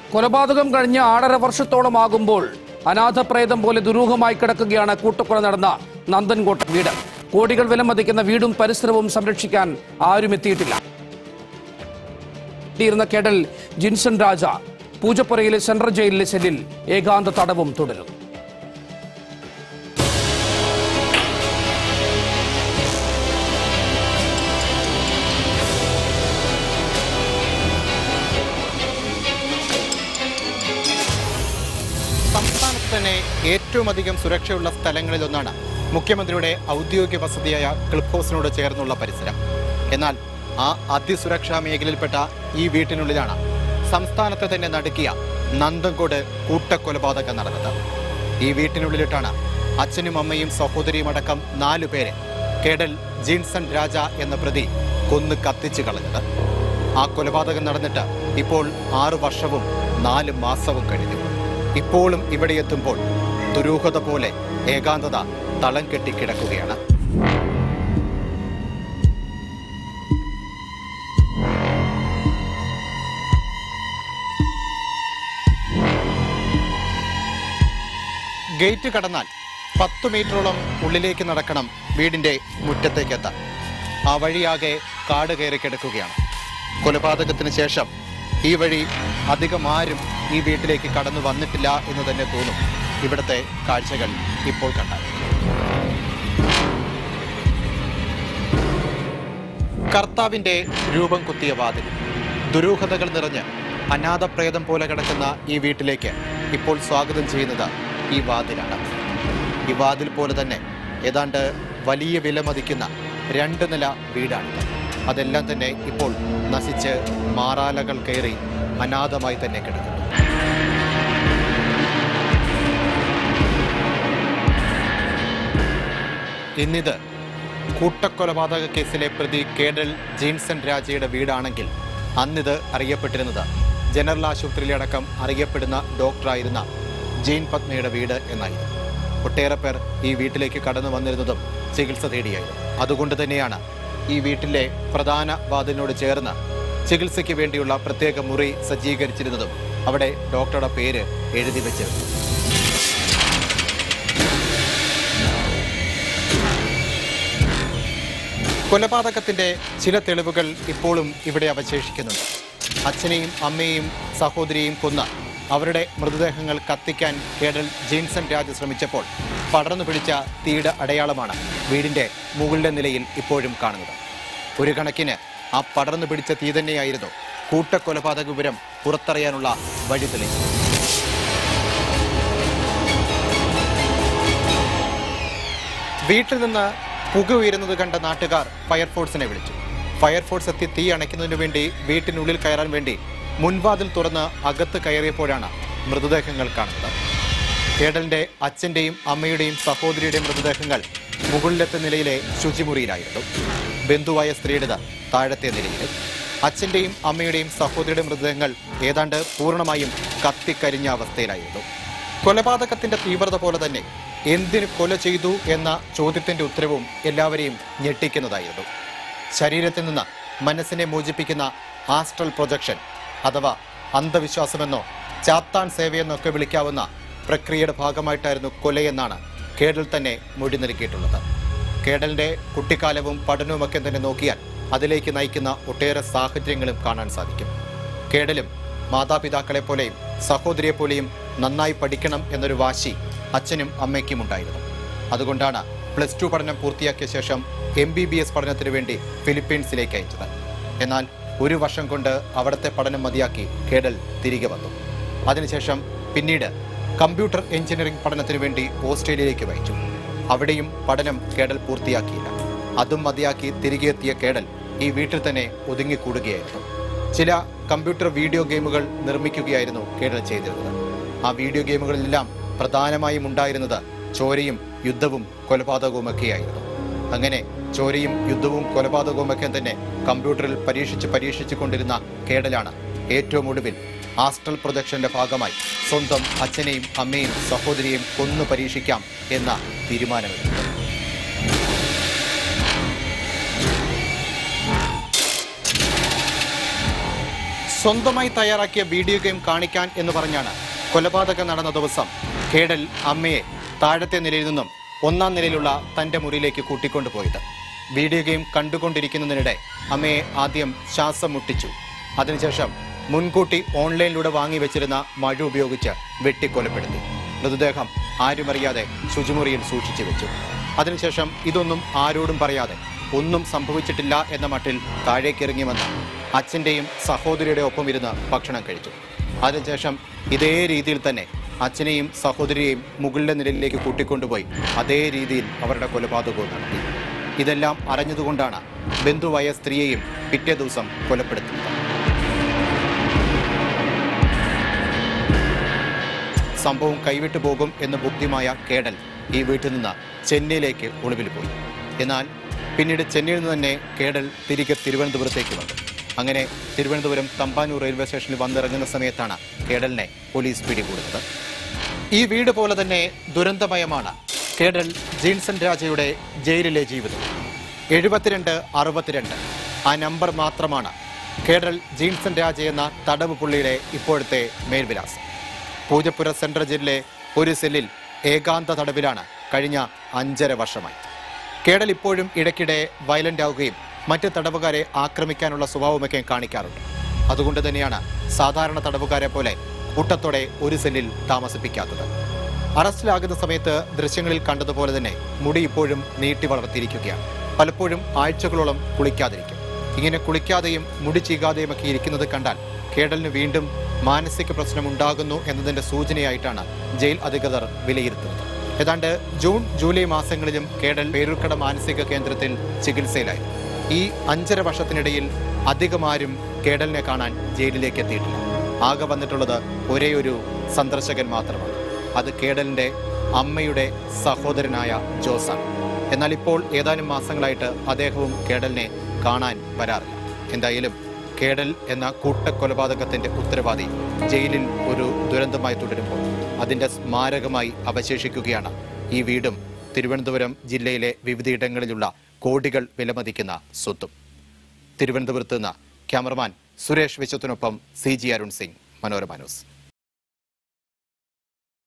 കൊലപാതകം കഴിഞ്ഞ് ആറര വർഷത്തോളമാകുമ്പോൾ അനാഥപ്രേതം പോലെ ദുരൂഹമായി കിടക്കുകയാണ് കൂട്ടക്കൊല നടന്ന നന്ദൻകോട്ട വീട് കോടികൾ വിലമതിക്കുന്ന വീടും പരിസരവും സംരക്ഷിക്കാൻ ആരും എത്തിയിട്ടില്ല ിയിരുന്ന കേഡൽ ജിൻസൺ രാജ പൂജപ്പുരയിലെ സെൻട്രൽ ജയിലിലെ സെല്ലിൽ ഏകാന്ത തടവും തുടരുന്നു സംസ്ഥാനത്ത് തന്നെ ഏറ്റവും അധികം സുരക്ഷയുള്ള സ്ഥലങ്ങളിലൊന്നാണ് മുഖ്യമന്ത്രിയുടെ ഔദ്യോഗിക വസതിയായ ക്ലിപ്പ് ഹൗസിനോട് ചേർന്നുള്ള പരിസരം എന്നാൽ ആ അതിസുരക്ഷാ മേഖലയിൽപ്പെട്ട ഈ വീട്ടിനുള്ളിലാണ് സംസ്ഥാനത്തെ തന്നെ നടുക്കിയ നന്ദൻകോട് കൂട്ടക്കൊലപാതകം നടന്നത് ഈ വീട്ടിനുള്ളിലിട്ടാണ് അച്ഛനും അമ്മയും സഹോദരിയും അടക്കം നാലു പേരെ കേഡൽ ജീൻസൺ രാജ എന്ന പ്രതി കൊന്ന് കത്തിച്ചു കളഞ്ഞത് ആ കൊലപാതകം നടന്നിട്ട് ഇപ്പോൾ ആറു വർഷവും നാല് മാസവും കഴിഞ്ഞു ഇപ്പോഴും ഇവിടെ എത്തുമ്പോൾ ദുരൂഹത പോലെ ഏകാന്തത തളം കെട്ടി കിടക്കുകയാണ് ഗേറ്റ് കടന്നാൽ പത്ത് മീറ്ററോളം ഉള്ളിലേക്ക് നടക്കണം വീടിന്റെ മുറ്റത്തേക്ക് എത്താൻ ആ വഴിയാകെ കാട് കയറി കിടക്കുകയാണ് കൊലപാതകത്തിന് ശേഷം ഈ വഴി അധികം ആരും ഈ വീട്ടിലേക്ക് കടന്നു വന്നിട്ടില്ല എന്ന് തന്നെ തോന്നും ഇവിടുത്തെ കാഴ്ചകൾ ഇപ്പോൾ കണ്ടാൽ കർത്താവിന്റെ രൂപം കുത്തിയ വാതിൽ ദുരൂഹതകൾ നിറഞ്ഞ് അനാഥപ്രേതം പോലെ കിടക്കുന്ന ഈ വീട്ടിലേക്ക് ഇപ്പോൾ സ്വാഗതം ചെയ്യുന്നത് ഈ വാതിലാണ് ഈ വാതിൽ പോലെ തന്നെ ഏതാണ്ട് വലിയ വില മതിക്കുന്ന രണ്ട് നില വീടാണിത് അതെല്ലാം തന്നെ ഇപ്പോൾ നശിച്ച് മാറാലകൾ കയറി അനാഥമായി തന്നെ കിടക്കുന്നു ഇന്നിത് കൂട്ടക്കൊലപാതക കേസിലെ പ്രതി കേഡൽ ജീൻസൺ രാജയുടെ വീടാണെങ്കിൽ അന്നിത് അറിയപ്പെട്ടിരുന്നത് ജനറൽ ആശുപത്രിയിലെ അടക്കം അറിയപ്പെടുന്ന ഡോക്ടറായിരുന്ന ജെയിൻ പത്മയുടെ വീട് എന്നായിരുന്നു ഒട്ടേറെ പേർ ഈ വീട്ടിലേക്ക് കടന്നു വന്നിരുന്നതും ചികിത്സ തേടിയായിരുന്നു അതുകൊണ്ട് തന്നെയാണ് ഈ വീട്ടിലെ പ്രധാന വാതിലിനോട് ചേർന്ന് ചികിത്സയ്ക്ക് വേണ്ടിയുള്ള പ്രത്യേക മുറി സജ്ജീകരിച്ചിരുന്നതും അവിടെ ഡോക്ടറുടെ പേര് എഴുതി വെച്ചിരുന്നു കൊലപാതകത്തിന്റെ ചില തെളിവുകൾ ഇപ്പോഴും ഇവിടെ അവശേഷിക്കുന്നുണ്ട് അച്ഛനെയും അമ്മയെയും സഹോദരിയെയും കൊന്ന അവരുടെ മൃതദേഹങ്ങൾ കത്തിക്കാൻ കേഡൽ ജീൻസൺ രാജ് ശ്രമിച്ചപ്പോൾ പടർന്നു പിടിച്ച തീയുടെ അടയാളമാണ് വീടിന്റെ മുകളിലെ നിലയിൽ ഇപ്പോഴും കാണുന്നത് ഒരു കണക്കിന് ആ പടർന്നു പിടിച്ച തീ തന്നെയായിരുന്നു കൂട്ടക്കൊലപാതക വിവരം പുറത്തറിയാനുള്ള വഴി തെളിഞ്ഞത് വീട്ടിൽ നിന്ന് പുക ഉയരുന്നത് കണ്ട നാട്ടുകാർ ഫയർഫോഴ്സിനെ വിളിച്ചു ഫയർഫോഴ്സ് എത്തി തീ അണയ്ക്കുന്നതിനു വേണ്ടി വീട്ടിനുള്ളിൽ കയറാൻ വേണ്ടി മുൻവാതിൽ തുറന്ന് അകത്ത് കയറിയപ്പോഴാണ് മൃതദേഹങ്ങൾ കാണുന്നത് കേടലിന്റെ അച്ഛന്റെയും അമ്മയുടെയും സഹോദരിയുടെയും മൃതദേഹങ്ങൾ മുകളിലത്തെ നിലയിലെ ശുചിമുറിയിലായിരുന്നു ബന്ധുവായ സ്ത്രീയുടേത് താഴത്തെ നിലയിൽ അച്ഛന്റെയും അമ്മയുടെയും സഹോദരിയുടെ മൃതദേഹങ്ങൾ ഏതാണ്ട് പൂർണ്ണമായും കത്തിക്കരിഞ്ഞ അവസ്ഥയിലായിരുന്നു കൊലപാതകത്തിന്റെ തീവ്രത പോലെ തന്നെ എന്തിന് കൊല ചെയ്തു എന്ന ചോദ്യത്തിന്റെ ഉത്തരവും എല്ലാവരെയും ഞെട്ടിക്കുന്നതായിരുന്നു ശരീരത്തിൽ നിന്ന് മനസ്സിനെ മോചിപ്പിക്കുന്ന ആസ്ട്രൽ പ്രൊജക്ഷൻ അഥവാ അന്ധവിശ്വാസമെന്നോ ചാത്താൻ സേവയെന്നൊക്കെ വിളിക്കാവുന്ന പ്രക്രിയയുടെ ഭാഗമായിട്ടായിരുന്നു കൊലയെന്നാണ് കേഡൽ തന്നെ മൊഴി നൽകിയിട്ടുള്ളത് കേഡലിന്റെ കുട്ടിക്കാലവും പഠനവുമൊക്കെ തന്നെ നോക്കിയാൽ അതിലേക്ക് നയിക്കുന്ന ഒട്ടേറെ സാഹചര്യങ്ങളും കാണാൻ സാധിക്കും കേടലും മാതാപിതാക്കളെ പോലെയും സഹോദരിയെ പോലെയും നന്നായി പഠിക്കണം എന്നൊരു വാശി അച്ഛനും അമ്മയ്ക്കും ഉണ്ടായിരുന്നു അതുകൊണ്ടാണ് പ്ലസ് ടു പഠനം പൂർത്തിയാക്കിയ ശേഷം എം ബി ബി എസ് പഠനത്തിന് വേണ്ടി ഫിലിപ്പീൻസിലേക്ക് അയച്ചത് എന്നാൽ ഒരു വർഷം കൊണ്ട് അവിടുത്തെ പഠനം മതിയാക്കി കേഡൽ തിരികെ വന്നു അതിനുശേഷം പിന്നീട് കമ്പ്യൂട്ടർ എഞ്ചിനീയറിംഗ് പഠനത്തിന് വേണ്ടി ഓസ്ട്രേലിയയിലേക്ക് അയച്ചു അവിടെയും പഠനം കേഡൽ പൂർത്തിയാക്കിയില്ല അതും മതിയാക്കി തിരികെ എത്തിയ കേഡൽ ഈ വീട്ടിൽ തന്നെ ഒതുങ്ങിക്കൂടുകയായിരുന്നു ചില കമ്പ്യൂട്ടർ വീഡിയോ ഗെയിമുകൾ നിർമ്മിക്കുകയായിരുന്നു കേഡൽ ചെയ്തിരുന്നത് ആ വീഡിയോ ഗെയിമുകളിലെല്ലാം പ്രധാനമായും ഉണ്ടായിരുന്നത് ചോരയും യുദ്ധവും കൊലപാതകവുമൊക്കെയായിരുന്നു അങ്ങനെ ചോരയും യുദ്ധവും കൊലപാതകവുമൊക്കെ തന്നെ കമ്പ്യൂട്ടറിൽ പരീക്ഷിച്ച് പരീക്ഷിച്ചു കൊണ്ടിരുന്ന കേഡലാണ് ഏറ്റവും ഒടുവിൽ ആസ്ട്രൽ പ്രൊജക്ഷന്റെ ഭാഗമായി സ്വന്തം അച്ഛനെയും അമ്മയും സഹോദരിയെയും കൊന്നു പരീക്ഷിക്കാം എന്ന തീരുമാനമെടുത്തത് സ്വന്തമായി തയ്യാറാക്കിയ വീഡിയോ ഗെയിം കാണിക്കാൻ എന്ന് പറഞ്ഞാണ് കൊലപാതകം നടന്ന ദിവസം കേടൽ അമ്മയെ താഴത്തെ നിലയിൽ നിന്നും ഒന്നാം നിലയിലുള്ള തന്റെ മുറിയിലേക്ക് കൂട്ടിക്കൊണ്ടുപോയത് വീഡിയോ ഗെയിം കണ്ടുകൊണ്ടിരിക്കുന്നതിനിടെ അമ്മയെ ആദ്യം ശ്വാസം മുട്ടിച്ചു അതിനുശേഷം മുൻകൂട്ടി ഓൺലൈനിലൂടെ വാങ്ങി വെച്ചിരുന്ന മഴ ഉപയോഗിച്ച് വെട്ടിക്കൊലപ്പെടുത്തി മൃതദേഹം ആരുമറിയാതെ ശുചിമുറിയിൽ സൂക്ഷിച്ചു വെച്ചു അതിനുശേഷം ഇതൊന്നും ആരോടും പറയാതെ ഒന്നും സംഭവിച്ചിട്ടില്ല എന്ന മട്ടിൽ താഴേക്കിറങ്ങി വന്ന് അച്ഛൻ്റെയും സഹോദരിയുടെ ഒപ്പം ഇരുന്ന് ഭക്ഷണം കഴിച്ചു അതിനുശേഷം ഇതേ രീതിയിൽ തന്നെ അച്ഛനെയും സഹോദരിയെയും മുകളിലെ നിലയിലേക്ക് കൂട്ടിക്കൊണ്ടുപോയി അതേ രീതിയിൽ അവരുടെ കൊലപാതകവും നടത്തി ഇതെല്ലാം അറിഞ്ഞതുകൊണ്ടാണ് ബന്ധുവായ സ്ത്രീയെയും പിറ്റേ ദിവസം കൊലപ്പെടുത്തുന്നത് സംഭവം കൈവിട്ടു പോകും എന്ന് ബുദ്ധിമായ കേടൽ ഈ വീട്ടിൽ നിന്ന് ചെന്നൈയിലേക്ക് ഒളിവിൽ പോയി എന്നാൽ പിന്നീട് ചെന്നൈയിൽ നിന്ന് തന്നെ കേടൽ തിരികെ തിരുവനന്തപുരത്തേക്ക് വന്നു അങ്ങനെ തിരുവനന്തപുരം തമ്പാനൂർ റെയിൽവേ സ്റ്റേഷനിൽ വന്നിറങ്ങുന്ന സമയത്താണ് കേടലിനെ പോലീസ് പിടികൂടുന്നത് ഈ വീട് പോലെ തന്നെ ദുരന്തമയമാണ് കേടൽ ജീൻസൺ രാജയുടെ ജയിലിലെ ജീവിതം എഴുപത്തിരണ്ട് അറുപത്തിരണ്ട് ആ നമ്പർ മാത്രമാണ് കേടൽ ജീൻസൺ രാജ എന്ന തടവ് പുള്ളിയുടെ ഇപ്പോഴത്തെ മേൽവിലാസം പൂജപ്പുര സെൻട്രൽ ജയിലിലെ ഒരു സെല്ലിൽ ഏകാന്ത തടവിലാണ് കഴിഞ്ഞ അഞ്ചര വർഷമായി കേടൽ ഇപ്പോഴും ഇടയ്ക്കിടെ വയലന്റ് ആവുകയും മറ്റ് തടവുകാരെ ആക്രമിക്കാനുള്ള സ്വഭാവമൊക്കെ കാണിക്കാറുണ്ട് അതുകൊണ്ട് തന്നെയാണ് സാധാരണ തടവുകാരെ പോലെ കൂട്ടത്തോടെ ഒരു സെല്ലിൽ താമസിപ്പിക്കാത്തത് അറസ്റ്റിലാകുന്ന സമയത്ത് ദൃശ്യങ്ങളിൽ കണ്ടതുപോലെ തന്നെ മുടി ഇപ്പോഴും നീട്ടി വളർത്തിയിരിക്കുകയാണ് പലപ്പോഴും ആഴ്ചകളോളം കുളിക്കാതിരിക്കും ഇങ്ങനെ കുളിക്കാതെയും മുടി ചീകാതെയും ഒക്കെ ഇരിക്കുന്നത് കണ്ടാൽ കേടലിന് വീണ്ടും മാനസിക പ്രശ്നം ഉണ്ടാകുന്നു എന്നതിന്റെ സൂചനയായിട്ടാണ് ജയിൽ അധികൃതർ വിലയിരുത്തുന്നത് ഏതാണ്ട് ജൂൺ ജൂലൈ മാസങ്ങളിലും കേടൽ പേരൂർക്കട മാനസിക കേന്ദ്രത്തിൽ ചികിത്സയിലായി ഈ അഞ്ചര വർഷത്തിനിടയിൽ അധികമാരും കേടലിനെ കാണാൻ ജയിലിലേക്ക് എത്തിയിട്ടില്ല ആകെ വന്നിട്ടുള്ളത് ഒരേ ഒരു സന്ദർശകൻ മാത്രമാണ് അത് കേടലിന്റെ അമ്മയുടെ സഹോദരനായ ജോസാണ് എന്നാൽ ഇപ്പോൾ ഏതാനും മാസങ്ങളായിട്ട് അദ്ദേഹവും കേടലിനെ കാണാൻ വരാറില്ല എന്തായാലും കേടൽ എന്ന കൂട്ടക്കൊലപാതകത്തിന്റെ ഉത്തരവാദി ജയിലിൽ ഒരു ദുരന്തമായി തുടരുമ്പോൾ അതിന്റെ സ്മാരകമായി അവശേഷിക്കുകയാണ് ഈ വീടും തിരുവനന്തപുരം ജില്ലയിലെ വിവിധയിടങ്ങളിലുള്ള കോടികൾ വിലമതിക്കുന്ന സ്വത്തും തിരുവനന്തപുരത്ത് നിന്ന് ക്യാമറമാൻ സുരേഷ് വിശ്വത്തിനൊപ്പം C G Arun Singh Manorama news